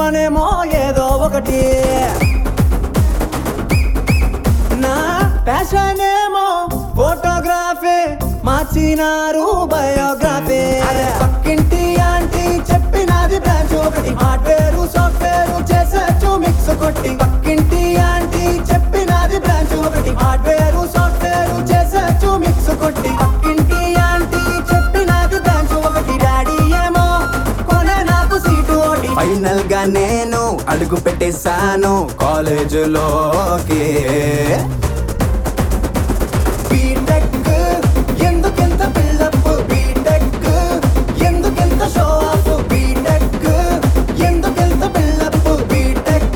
చెప్పనేమో ఏదో ఒకటి నా ప్యాషన్ ఏమో ఫోటోగ్రఫీ మార్చినారు బయోగ్రఫీ అదే పక్కింటి ఆంటీ చెప్పినది బ్రాంచ్ ఒకటి హార్డ్వేర్ సాఫ్ట్వేర్ చేసచ్చు మిక్స్ కొట్టి పక్కింటి ఆంటీ చెప్పినది బ్రాంచ్ ఒకటి హార్డ్వేర్ సాఫ్ట్వేర్ చేసచ్చు మిక్స్ కొట్టి పక్కింటి ఆంటీ చెప్పినది బ్రాంచ్ ఒకటి డాడీ ఏమో కొనే నాకు సీటు ఒకటి ఫైనల్ గా నేను అడుగు పెట్టేశాను కాలేజీలోకి బీటెక్ ఎందుకెంత బిల్డప్ బీటెక్ ఎందుకెంత షో ఆఫ్ బీటెక్ ఎందుకెంత బిల్డప్ బీటెక్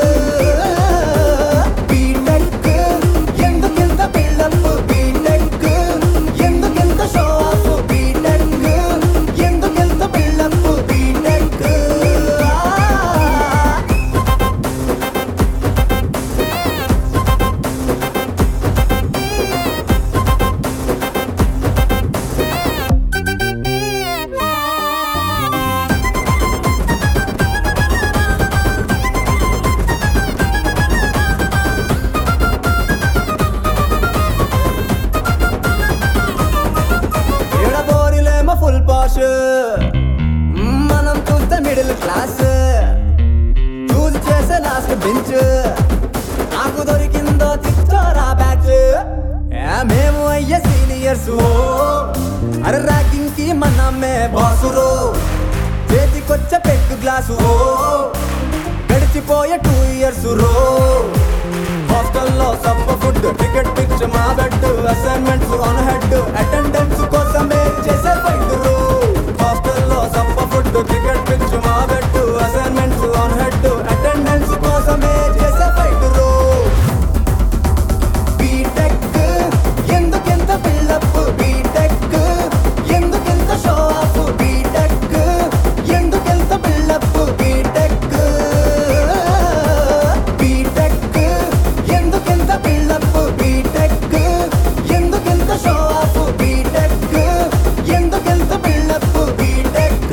బీటెక్ ఎందుకెంత బిల్డప్ బీటెక్ ఎందుకెంత షో ఆఫ్ బీటెక్ ఎందుకెంత బిల్డప్ బీటెక్ ఎడబోరిలేమో ఫుల్ పాష్ మనం చూస్తే మిడిల్ క్లాస్ చూసి చేసే లాస్ట్ బెంచ్ నాకు దొరికిందో చిచ్చోరా బ్యాచ్ మేము అయ్యే సీనియర్స్ అరే ర్యాకింగ్ కి మనమే బాసురు చేతికొచ్చే పెగ్గు గ్లాసు గడిచిపోయే టూ ఇయర్స్ రో హాస్టల్లో సబ్బ ఫుడ్ టికెట్ పిచ్ మా bed assignments on head attendance కోసమే చేసే ఫైట్ హాస్టల్లో సబ్బ ఫుడ్ టికెట్ పిచ్ మా bed assignments on head attendance కోసమే చేసే ఫైట్ బీటెక్ ఎందుకెంత బిల్డప్ బీటెక్ ఎందుకెంత షో ఆఫ్ బీటెక్ ఎందుకెంత బిల్డప్ బీటెక్ బీటెక్ ఎందుకెంత బిల్డప్ బీటెక్ ఎందుకెంత షో ఆఫ్ బీటెక్ ఎందుకెంత బిల్డప్ బీటెక్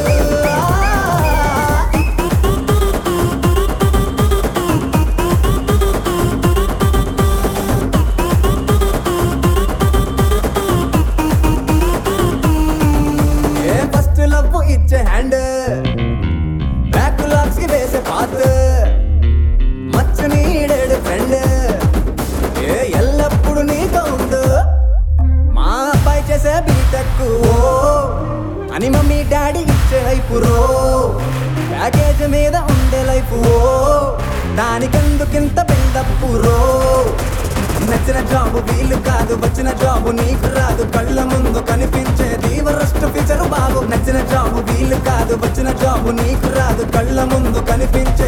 ఏ ఫస్ట్ లవ్ ఇచ్చే హ్యాండ్ బ్యాక్ లాక్స్ కి వేసే పాత్ మచ్చ నీడేడు ఫ్రెండ్ ఏ ఎల్లప్పుడు నీతో ఉండు మా అబ్బాయి చేసే బీటెక్ ఓ అని మమ్మీ డాడీ ఇచ్చే లైఫ్ రో ప్యాకేజ్ మీద ఉండే లైఫ్ ఓ దానికెందుకింత బిల్డప్ రో నచ్చిన జాబు వీలు కాదు వచ్చిన జాబు నీకు రాదు కళ్ళ ముందు కనిపించేది వరస్ట్ ఫీచర్ బాబు నచ్చిన జాబు వీలు కాదు వచ్చిన జాబు నీకు రాదు కళ్ళ ముందు కనిపించే